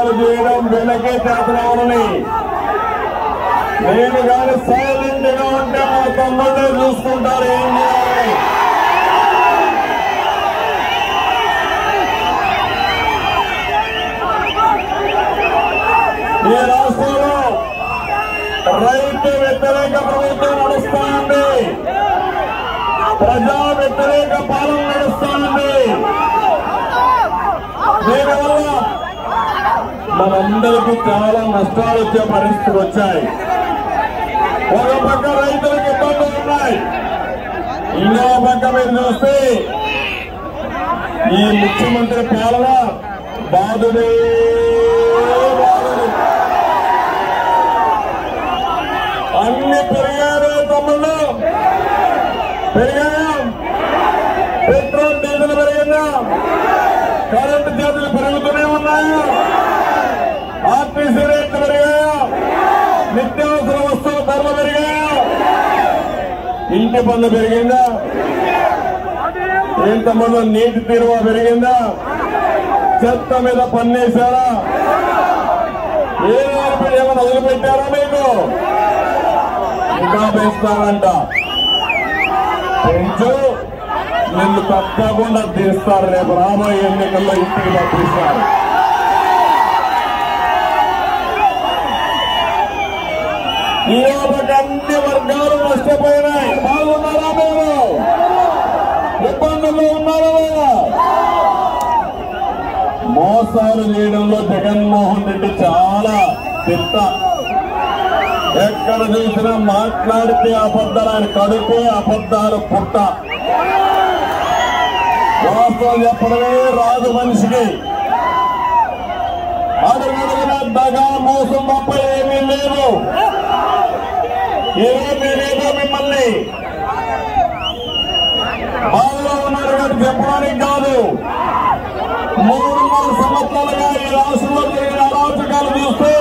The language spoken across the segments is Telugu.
మోసాలు చేయడం వెనకే చేతనవనని నేను కానీ సైలెంట్ గా ఉంటే మా తమ్ముడే చూసుకుంటారు ఏం చేయాలి ఈ రాష్ట్రంలో రైతు వ్యతిరేక ప్రభుత్వం నడుస్తా ఉంది ప్రజా వ్యతిరేక పాలన నడుస్తా ఉంది దీనివల్ల మనందరికీ చాలా నష్టాలు వచ్చే పరిస్థితులు వచ్చాయి ఒక పక్క రైతులకు ఇబ్బందులు ఉన్నాయి ఇంకో పక్క మీరు చూస్తే ఈ ముఖ్యమంత్రి పాలన బాధుడే బాధుడు అన్ని పెరిగారు తమ్ముళ్ళు పెరిగాయా పెట్రోల్ డీజిల్ పెరిగిందా కరెంటు ఛార్జీలు పెరుగుతూనే ఉన్నాయా ఆర్టీసీ రేట్లు పెరిగాయా నిత్యావసర వస్తువుల ధరలు పెరిగాయా ఇంటి పన్ను పెరిగిందా ఏం తమ్ముడు నీటి తీరువ పెరిగిందా చెత్త మీద పన్నేశారా ఏ మార్పులు ఏమైనా వదిలిపెట్టారా మీకు ఇంకా పెంచుతారంట పెంచు నిన్ను తప్పకుండా తీస్తారు రేపు రాబోయే ఎన్నికల్లో ఇంటికి పంపిస్తారు ఈ లోపలికి అన్ని వర్గాలు నష్టపోయినాయి బాగున్నారా మీరు ఇబ్బందుల్లో ఉన్నారా లేదా? మోసాలు చేయడంలో జగన్మోహన్ రెడ్డి చాలా తిట్ట ఎక్కడ చూసినా మాట్లాడితే అబద్ధాలు ఆయన కడుపే అబద్ధాలు పుట్ట వాస్తవం చెప్పడమే రాదు మనిషికి అడుగడుగున దగా మోసం తప్ప ఏమీ లేదు ఈరోజు నేనేదో మిమ్మల్ని బాధలో ఉన్నారు కానీ చెప్పడానికి కాదు మూడున్నర సంవత్సరాలుగా ఈ రాష్ట్రంలో జరిగిన అరాచకాలు చూస్తే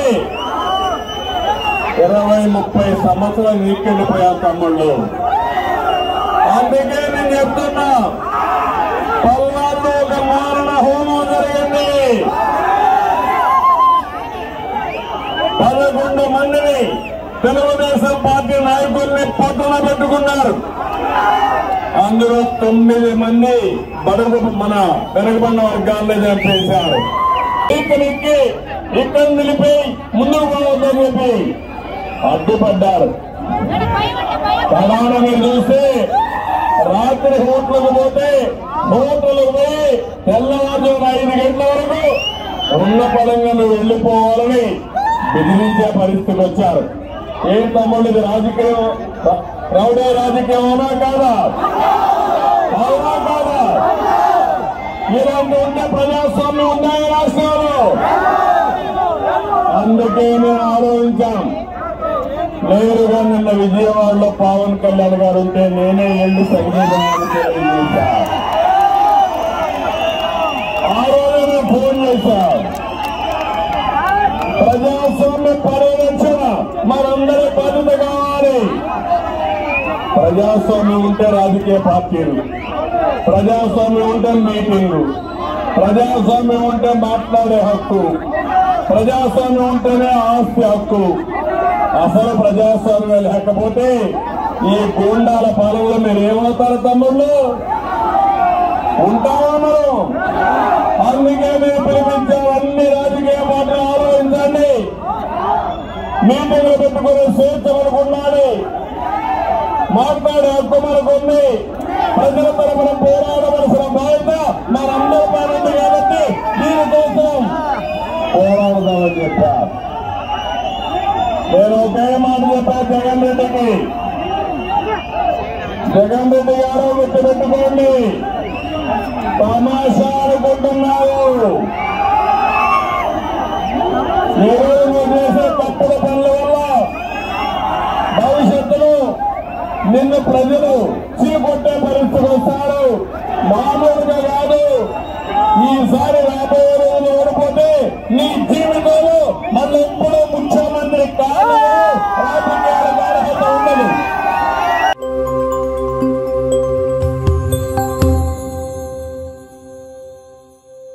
ఇరవై ముప్పై సంవత్సరాలు నీకెళ్ళిపోయా తమ్ముళ్ళు అందుకే నేను చెప్తున్నా పల్నాడులో ఒక మారణ హోమం జరిగింది పదకొండు మందిని తెలుగుదేశం పార్టీ నాయకుల్ని పట్టున పెట్టుకున్నారు అందులో తొమ్మిది మంది బడుగు మన వెనకబడిన వర్గాల్లో చంపేశారు ఇక్కడికి ఇక్కడ నిలిపి ముందుకు పోవద్దని చెప్పి అడ్డుపడ్డారు ప్రధాన మీరు చూస్తే రాత్రి హోటల్కు పోతే హోటల్కు పోయి తెల్లవారుజామున ఐదు గంటల వరకు ఉన్న పదంగా నువ్వు వెళ్ళిపోవాలని బెదిరించే పరిస్థితికి వచ్చారు ఏం తమ్ముళ్ళు ఇది రాజకీయం రౌడీ రాజకీయం అవునా కాదా అవునా కాదా ఇలాంటి ఉంటే ప్రజాస్వామ్యం ఉన్నాయా రాష్ట్రంలో అందుకే మేము ఆలోచించాం నేరుగా నిన్న విజయవాడలో పవన్ కళ్యాణ్ గారు ఉంటే నేనే వెళ్ళి సంగీతాన్ని తెలియజేశా ఆ రోజు నేను ఫోన్ చేశా ప్రజాస్వామ్య పరిరక్షణ మనందరి బాధ్యత కావాలి ప్రజాస్వామ్యం ఉంటే రాజకీయ పార్టీలు ప్రజాస్వామ్యం ఉంటే మీటింగ్లు ప్రజాస్వామ్యం ఉంటే మాట్లాడే హక్కు ప్రజాస్వామ్యం ఉంటేనే ఆస్తి హక్కు అసలు ప్రజాస్వామ్యం లేకపోతే ఈ గూండాల పాలనలో మీరు ఏమవుతారు తమ్ముళ్ళు ఉంటామా మనం అందుకే మీరు పిలిపించాం అన్ని రాజకీయ పార్టీలు ఆలోచించండి మీటింగ్లు పెట్టుకునే స్వేచ్ఛ మనకు ఉండాలి మాట్లాడే హక్కు మనకు ఉంది ప్రజల తరపున పోరాడవలసిన బాధ్యత మనందరి పైన ఉంది కాబట్టి దీనికోసం పోరాడదామని చెప్పారు నేను ఒకే మాట చెప్పా జగన్ రెడ్డికి జగన్ రెడ్డి గారు గుర్తుపెట్టుకోండి తమాషా అనుకుంటున్నారు ఈరోజు మీరు చేసే తప్పుడు పనుల వల్ల భవిష్యత్తులో నిన్ను ప్రజలు చీకొట్టే పరిస్థితికి వస్తారు మామూలుగా కాదు ఈసారి రాబోయే రోజులు ఓడిపోతే నీ జీవితం